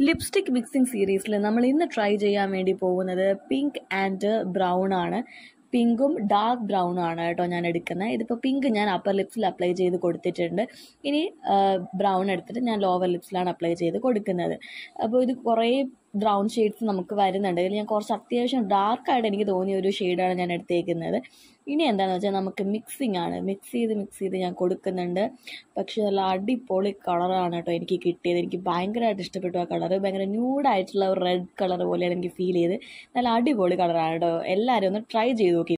lipstick mixing സീരീസിൽ നമ്മൾ ഇന്ന് ട്രൈ ചെയ്യാൻ വേണ്ടി പോകുന്നത് പിങ്ക് ആൻഡ് ബ്രൗൺ ആണ് പിങ്കും ഡാർക്ക് ബ്രൗൺ ആണ് കേട്ടോ ഞാൻ എടുക്കുന്നത് ഇതിപ്പോൾ പിങ്ക് ഞാൻ അപ്പർ ലിപ്സിൽ അപ്ലൈ ചെയ്ത് കൊടുത്തിട്ടുണ്ട് ഇനി ബ്രൗൺ എടുത്തിട്ട് ഞാൻ ലോവർ ലിപ്സിലാണ് അപ്ലൈ ചെയ്ത് കൊടുക്കുന്നത് അപ്പോൾ ഇത് കുറേ ബ്രൗൺ ഷെയ്ഡ്സ് നമുക്ക് വരുന്നുണ്ട് ഇതിൽ ഞാൻ കുറച്ച് അത്യാവശ്യം ഡാർക്കായിട്ട് എനിക്ക് തോന്നിയ ഒരു ഷെയ്ഡാണ് ഞാൻ എടുത്തേക്കുന്നത് ഇനി എന്താണെന്ന് വെച്ചാൽ നമുക്ക് മിക്സിംഗ് ആണ് മിക്സ് ചെയ്ത് മിക്സ് ചെയ്ത് ഞാൻ കൊടുക്കുന്നുണ്ട് പക്ഷേ നല്ല അടിപൊളി കളറാണ് കേട്ടോ എനിക്ക് കിട്ടിയത് എനിക്ക് ഭയങ്കരമായിട്ട് ഇഷ്ടപ്പെട്ടു ആ കളർ ഭയങ്കര ന്യൂഡായിട്ടുള്ള ഒരു റെഡ് കളർ പോലെയാണ് എനിക്ക് ഫീൽ ചെയ്ത് നല്ല അടിപൊളി കളറാണ് കേട്ടോ എല്ലാവരും ഒന്ന് ട്രൈ ചെയ്ത് നോക്കി